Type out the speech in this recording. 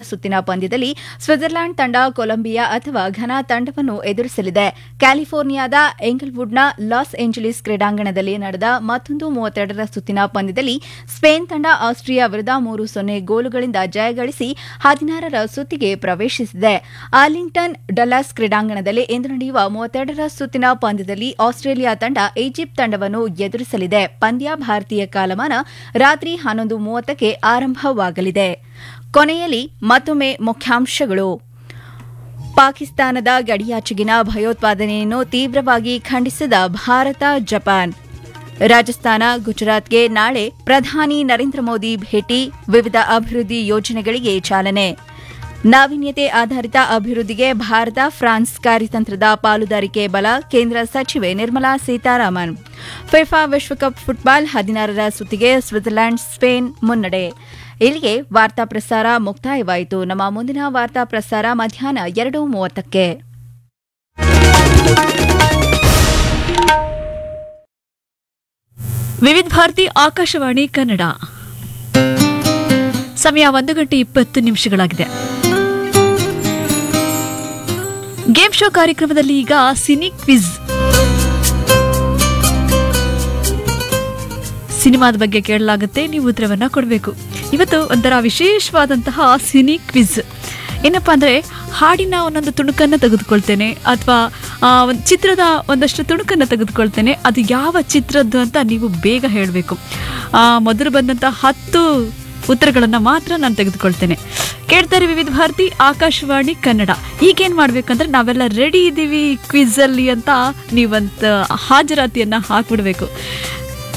ಸುತ್ತಿನ ಪಂದ್ಯದಲ್ಲಿ ಸ್ವಿಟ್ಜರ್ಲೆಂಡ್ ತಂಡ ಕೊಲಂಬಿಯಾ ಅಥವಾ ಘನಾ ತಂಡವನ್ನು ಎದುರಿಸಲಿದೆ ಕ್ಯಾಲಿಫೋರ್ನಿಯಾದ ಎಂಗಲ್ವುಡ್ನ ಲಾಸ್ ಏಂಜಲೀಸ್ ಕ್ರೀಡಾಂಗಣದಲ್ಲಿ ನಡೆದ ಮತ್ತೊಂದು ಮೂವತ್ತೆರಡರ ಸುತ್ತಿನ ಪಂದ್ಯದಲ್ಲಿ ಸ್ಪೇನ್ ತಂಡ ಆಸ್ಟ್ರಿಯಾ ವಿರುದ್ಧ ಮೂರು ಸೊನ್ನೆ ಗೋಲುಗಳಿಂದ ಜಯಗಳಿಸಿ ಹದಿನಾರರ ಸುತ್ತಿಗೆ ಪ್ರವೇಶಿಸಿದೆ ಆರ್ಲಿಂಗ್ಟನ್ ಡಲಾಸ್ ಕ್ರೀಡಾಂಗಣದಲ್ಲಿ ಇಂದು ನಡೆಯುವ ಮೂವತ್ತೆರಡರ ಸುತ್ತಿನ ಪಂದ್ಯದಲ್ಲಿ ಆಸ್ಟ್ರೇಲಿಯಾ ತಂಡ ಈಜಿಪ್ಟ್ ತಂಡವನ್ನು ಎದುರಿಸಲಿದೆ ಪಂದ್ಯ ಭಾರತೀಯ ಕಾಲಮಾನ ರಾತ್ರಿ ಹನ್ನೊಂದು ಮೂವತ್ತಕ್ಕೆ ಆರಂಭವಾಗಲಿದೆ ಕೊನೆಯಲ್ಲಿ ಮತ್ತೊಮ್ಮೆ ಮುಖ್ಯಾಂಶಗಳು ಪಾಕಿಸ್ತಾನದ ಗಡಿಯಾಚೆಗಿನ ಭಯೋತ್ಪಾದನೆಯನ್ನು ತೀವ್ರವಾಗಿ ಖಂಡಿಸಿದ ಭಾರತ ಜಪಾನ್ ರಾಜಸ್ಥಾನ ಗುಜರಾತ್ಗೆ ನಾಳೆ ಪ್ರಧಾನಿ ನರೇಂದ್ರ ಮೋದಿ ಭೇಟಿ ವಿವಿಧ ಅಭಿವೃದ್ಧಿ ಯೋಜನೆಗಳಿಗೆ ಚಾಲನೆ ನಾವೀನ್ಯತೆ ಆಧಾರಿತ ಅಭಿವೃದ್ಧಿಗೆ ಭಾರತ ಫ್ರಾನ್ಸ್ ಕಾರ್ಯತಂತ್ರದ ಪಾಲುದಾರಿಕೆ ಬಲ ಕೇಂದ್ರ ಸಚಿವೆ ನಿರ್ಮಲಾ ಸೀತಾರಾಮನ್ ಫಿಫಾ ವಿಶ್ವಕಪ್ ಫುಟ್ಬಾಲ್ ಹದಿನಾರರ ಸುತ್ತಿಗೆ ಸ್ವಿಟ್ಜರ್ಲೆಂಡ್ ಸ್ಪೇನ್ ಮುನ್ನಡೆ ಇಲ್ಲಿಗೆ ವಾರ್ತಾ ಪ್ರಸಾರ ಮುಕ್ತಾಯವಾಯಿತು ನಮ್ಮ ಮುಂದಿನ ವಾರ್ತಾ ಪ್ರಸಾರ ಮಧ್ಯಾಹ್ನ ಎರಡು ಮೂವತ್ತಕ್ಕೆ ವಿವಿಧ ಭಾರತಿ ಆಕಾಶವಾಣಿ ಕನ್ನಡ ಸಮಯ ಒಂದು ಗಂಟೆ ಇಪ್ಪತ್ತು ನಿಮಿಷಗಳಾಗಿದೆ ಗೇಮ್ ಶೋ ಕಾರ್ಯಕ್ರಮದಲ್ಲಿ ಈಗ ಸಿನಿ ಕ್ವಿಜ್ ಸಿನಿಮಾದ ಬಗ್ಗೆ ಕೇಳಲಾಗುತ್ತೆ ನೀವು ಉತ್ತರವನ್ನ ಕೊಡಬೇಕು ಇವತ್ತು ಒಂಥರ ವಿಶೇಷವಾದಂತಹ ಸಿನಿ ಕ್ವಿಜ್ ಏನಪ್ಪಾ ಅಂದ್ರೆ ಹಾಡಿನ ಒಂದೊಂದು ತುಣುಕನ್ನ ತೆಗೆದುಕೊಳ್ತೇನೆ ಅಥವಾ ಒಂದು ಚಿತ್ರದ ಒಂದಷ್ಟು ತುಣುಕನ್ನ ತೆಗೆದುಕೊಳ್ತೇನೆ ಅದು ಯಾವ ಚಿತ್ರದ್ದು ಅಂತ ನೀವು ಬೇಗ ಹೇಳಬೇಕು ಮೊದಲು ಬಂದಂಥ ಹತ್ತು ಉತ್ತರಗಳನ್ನು ಮಾತ್ರ ನಾನು ತೆಗೆದುಕೊಳ್ತೇನೆ ಕೇಳ್ತಾರೆ ವಿವಿಧ ಭಾರತಿ ಆಕಾಶವಾಣಿ ಕನ್ನಡ ಈಗೇನು ಮಾಡ್ಬೇಕಂದ್ರೆ ನಾವೆಲ್ಲ ರೆಡಿ ಇದ್ದೀವಿ ಕ್ವಿಝಲ್ಲಿ ಅಂತ ನೀವಂತ ಹಾಜರಾತಿಯನ್ನು ಹಾಕ್ಬಿಡ್ಬೇಕು